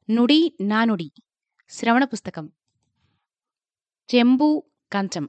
నుడి నానుడి శ్రవణ పుస్తకం చెంబు కంచం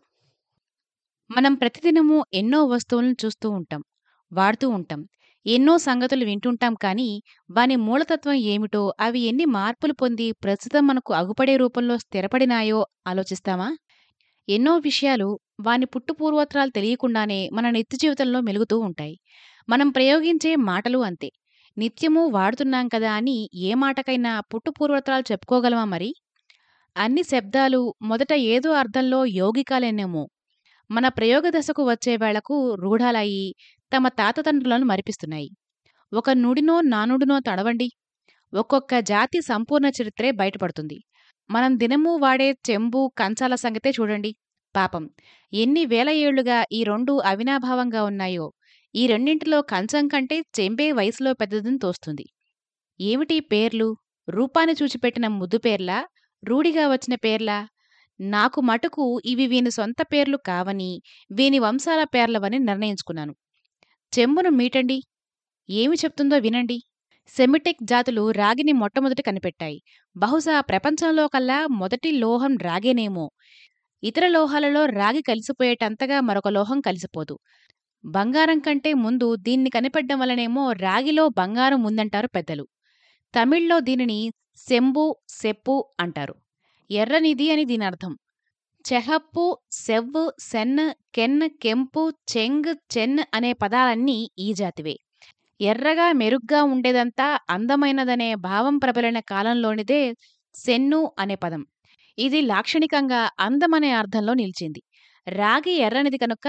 మనం ప్రతిదినము ఎన్నో వస్తువులను చూస్తూ ఉంటాం వాడుతూ ఉంటాం ఎన్నో సంగతులు వింటుంటాం కానీ వాని మూలతత్వం ఏమిటో అవి ఎన్ని మార్పులు పొంది ప్రస్తుతం మనకు అగుపడే రూపంలో స్థిరపడినాయో ఆలోచిస్తామా ఎన్నో విషయాలు వాని పుట్టుపూర్వోత్తరాలు తెలియకుండానే మన నిత్య జీవితంలో మెలుగుతూ ఉంటాయి మనం ప్రయోగించే మాటలు అంతే నిత్యము వాడుతున్నాం కదా అని ఏ మాటకైనా పుట్టుపూర్వోత్తరాలు చెప్పుకోగలమా మరి అన్ని శబ్దాలు మొదట ఏదో అర్థంలో యౌగికాలేనేమో మన ప్రయోగ దశకు వచ్చే వేళకు రూఢాలయ్యి తమ తాతతండ్రులను మరిపిస్తున్నాయి ఒక నుడినో నానుడినో తడవండి ఒక్కొక్క జాతి సంపూర్ణ చరిత్రే బయటపడుతుంది మనం దినము వాడే చెంబు కంచాల సంగతే చూడండి పాపం ఎన్ని వేల ఏళ్లుగా ఈ రెండు అవినాభావంగా ఉన్నాయో ఈ రెండింటిలో కంచం కంటే చెంబే వయసులో పెద్దదని తోస్తుంది ఏమిటి పేర్లు రూపాన్ని చూచిపెట్టిన ముద్దు పేర్లా రూఢిగా వచ్చిన పేర్లా నాకు మటుకు ఇవి వీని సొంత పేర్లు కావని వీని వంశాల పేర్లవని నిర్ణయించుకున్నాను చెంబును మీటండి ఏమి చెప్తుందో వినండి సెమిటిక్ జాతులు రాగిని మొట్టమొదటి కనిపెట్టాయి బహుశా ప్రపంచంలో కల్లా మొదటి లోహం రాగేనేమో ఇతర లోహాలలో రాగి కలిసిపోయేటంతగా మరొక లోహం కలిసిపోదు బంగారం కంటే ముందు దీన్ని కనిపెట్టడం వల్లనేమో రాగిలో బంగారం ఉందంటారు పెద్దలు తమిళ్లో దీనిని సెంబు సెప్పు అంటారు ఎర్రనిది అని దీని అర్థం చెహప్పు సెవ్వు సెన్ కెన్ కెంపు చెంగ్ చెన్ అనే పదాలన్నీ ఈ జాతివే ఎర్రగా మెరుగ్గా ఉండేదంతా అందమైనదనే భావం ప్రబలిన కాలంలోనిదే సెన్ను అనే పదం ఇది లాక్షణికంగా అందమనే అర్థంలో నిలిచింది రాగి ఎర్రనిది కనుక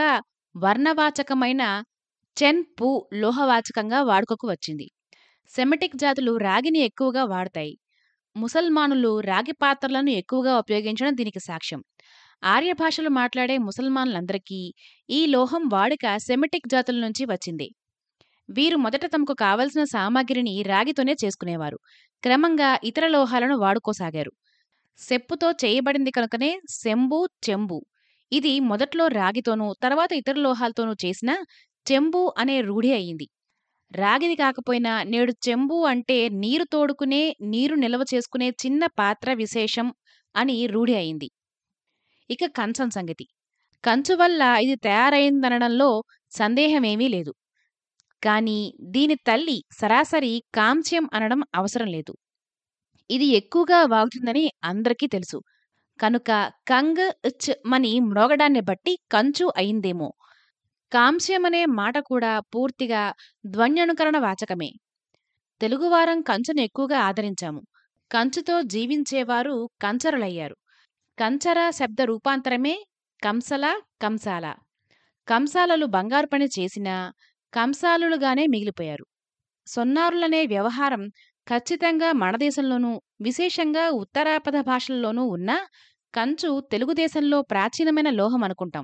వర్ణవాచకమైన చెన్ పు లోహవాచకంగా వాడుకకు వచ్చింది సెమిటిక్ జాతులు రాగిని ఎక్కువగా వాడతాయి ముసల్మానులు రాగి పాత్రలను ఎక్కువగా ఉపయోగించడం దీనికి సాక్ష్యం ఆర్య భాషలు మాట్లాడే ముసల్మానులందరికీ ఈ లోహం వాడుక సెమిటిక్ జాతుల నుంచి వచ్చింది వీరు మొదట తమకు కావలసిన సామాగ్రిని రాగితోనే చేసుకునేవారు క్రమంగా ఇతర లోహాలను వాడుకోసాగారు సెప్పుతో చేయబడింది కనుకనే సెంబు చెంబు ఇది మొదట్లో రాగితోనూ తర్వాత ఇతర లోహాలతోనూ చేసిన చెంబు అనే రూఢి అయింది రాగిది కాకపోయినా నేడు చెంబు అంటే నీరు తోడుకునే నీరు నిల్వ చేసుకునే చిన్న పాత్ర విశేషం అని రూఢి అయింది ఇక కంచం సంగతి కంచు వల్ల ఇది తయారైందనడంలో సందేహమేమీ లేదు కానీ దీని తల్లి సరాసరి కాంస్యం అనడం అవసరం లేదు ఇది ఎక్కువగా వాగుతుందని అందరికీ తెలుసు కనుక కంగ్ ఇచ్ మని మ్రోగడాన్ని బట్టి కంచు అయిందేమో కాంస్యమనే మాట కూడా పూర్తిగా ధ్వన్యనుకరణ వాచకమే తెలుగువారం కంచును ఎక్కువగా ఆదరించాము కంచుతో జీవించేవారు కంచరులయ్యారు కంచర శబ్ద రూపాంతరమే కంసల కంసాల కంసాలలు బంగారు పని చేసినా కంసాలులుగానే మిగిలిపోయారు సొన్నారులనే వ్యవహారం ఖచ్చితంగా మన దేశంలోనూ విశేషంగా ఉత్తరాపథ భాషల్లోనూ ఉన్న కంచు తెలుగుదేశంలో ప్రాచీనమైన లోహం అనుకుంటాం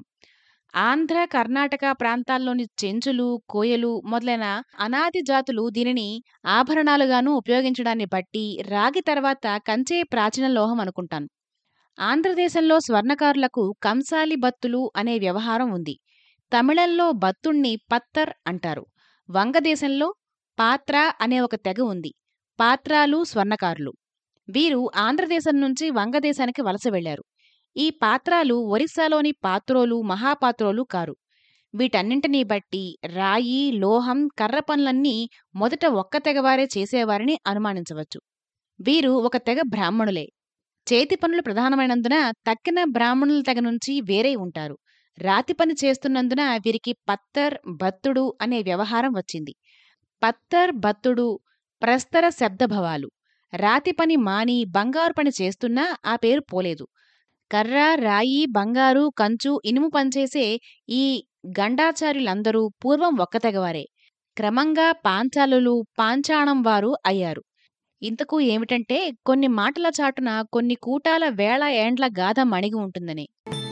ఆంధ్ర కర్ణాటక ప్రాంతాల్లోని చెంచులు కోయలు మొదలైన అనాది జాతులు దీనిని ఆభరణాలుగాను ఉపయోగించడాన్ని బట్టి రాగి తర్వాత కంచే ప్రాచీన లోహం అనుకుంటాను ఆంధ్రదేశంలో స్వర్ణకారులకు కంసాలి బత్తులు అనే వ్యవహారం ఉంది తమిళంలో బత్తుణ్ణి పత్తర్ అంటారు వంగదేశంలో పాత్ర అనే ఒక తెగ ఉంది పాత్రాలు స్వర్ణకారులు వీరు ఆంధ్రదేశం నుంచి వంగదేశానికి వలస వెళ్లారు ఈ పాత్రాలు ఒరిస్సాలోని పాత్రోలు మహాపాత్రోలు కారు వీటన్నింటినీ బట్టి రాయి లోహం కర్ర పనులన్నీ మొదట ఒక్క తెగవారే చేసేవారని అనుమానించవచ్చు వీరు ఒక తెగ బ్రాహ్మణులే చేతి పనులు ప్రధానమైనందున తక్కిన బ్రాహ్మణుల తెగ నుంచి వేరే ఉంటారు రాతి పని చేస్తున్నందున వీరికి పత్తర్ బత్తుడు అనే వ్యవహారం వచ్చింది పత్తర్ బత్తుడు ప్రస్తర శబ్దభవాలు రాతి పని మాని బంగారు పని చేస్తున్నా ఆ పేరు పోలేదు కర్ర రాయి బంగారు కంచు ఇనుము పనిచేసే ఈ గండాచార్యులందరూ పూర్వం ఒక్క తెగవారే క్రమంగా పాంచాలులు పాంచాణం వారు అయ్యారు ఇంతకు ఏమిటంటే కొన్ని మాటల చాటున కొన్ని కూటాల వేళ ఏండ్ల గాథ మణిగి ఉంటుందని